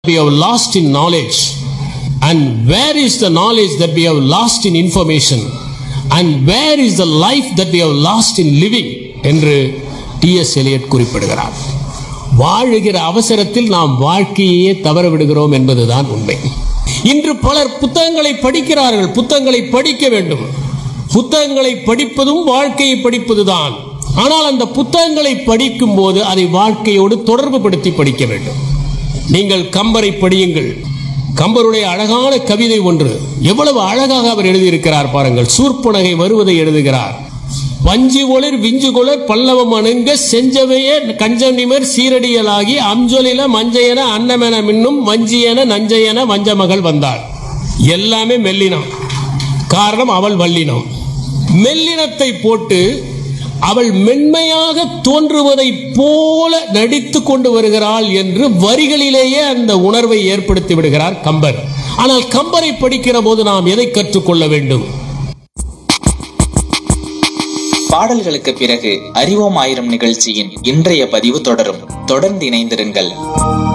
we have lost in knowledge and where is the knowledge that we have lost in information and where is the life that we have lost in living என்று T S Eliot குறிப்பிடுகிறார் வாழுகிற அவசரத்தில் நாம் வாழ்க்கையே தவற விடுகிறோம் என்பதுதான் உண்மை இன்று பலர் புத்தகங்களை படிக்கிறார்கள் புத்தகங்களை படிக்க வேண்டும் புத்தகங்களை படிப்பதும் வாழ்க்கையை படிப்பதுதான் ஆனால் அந்த புத்தகங்களை படிக்கும் போது அதை வாழ்க்கையோடு தொடர்பு படுத்தி படிக்க வேண்டும் நீங்கள் கம்பரை படியுங்கள் கம்பருடைய அழகான கவிதை ஒன்று எவ்வளவு அழகாக அவர் எழுதியிருக்கிறார் பாருங்கள் சூர்ப்பனகை வருவதை எழுதுகிறார் வஞ்சி ஒளிர் விஞ்சு கொளர் பல்லவம் அணுங்க செஞ்சவைய கஞ்சனிமர் சீரடியலாகி அஞ்சொலில மஞ்சையன அன்னமென மின்னும் வஞ்சியன நஞ்சையன வஞ்சமகள் வந்தாள் எல்லாமே மெல்லினம் காரணம் அவள் வல்லினம் மெல்லினத்தை போட்டு அவள் மென்மையாக தோன்றுவதைப் போல நடித்து கொண்டு வருகிறாள் என்று வரிகளிலேயே அந்த உணர்வை ஏற்படுத்தி விடுகிறார் கம்பர் ஆனால் கம்பரை படிக்கிற போது நாம் எதை கற்றுக்கொள்ள வேண்டும் பாடல்களுக்கு பிறகு அறிவோம் ஆயிரம் நிகழ்ச்சியின் இன்றைய பதிவு தொடரும் தொடர்ந்து இணைந்திருங்கள்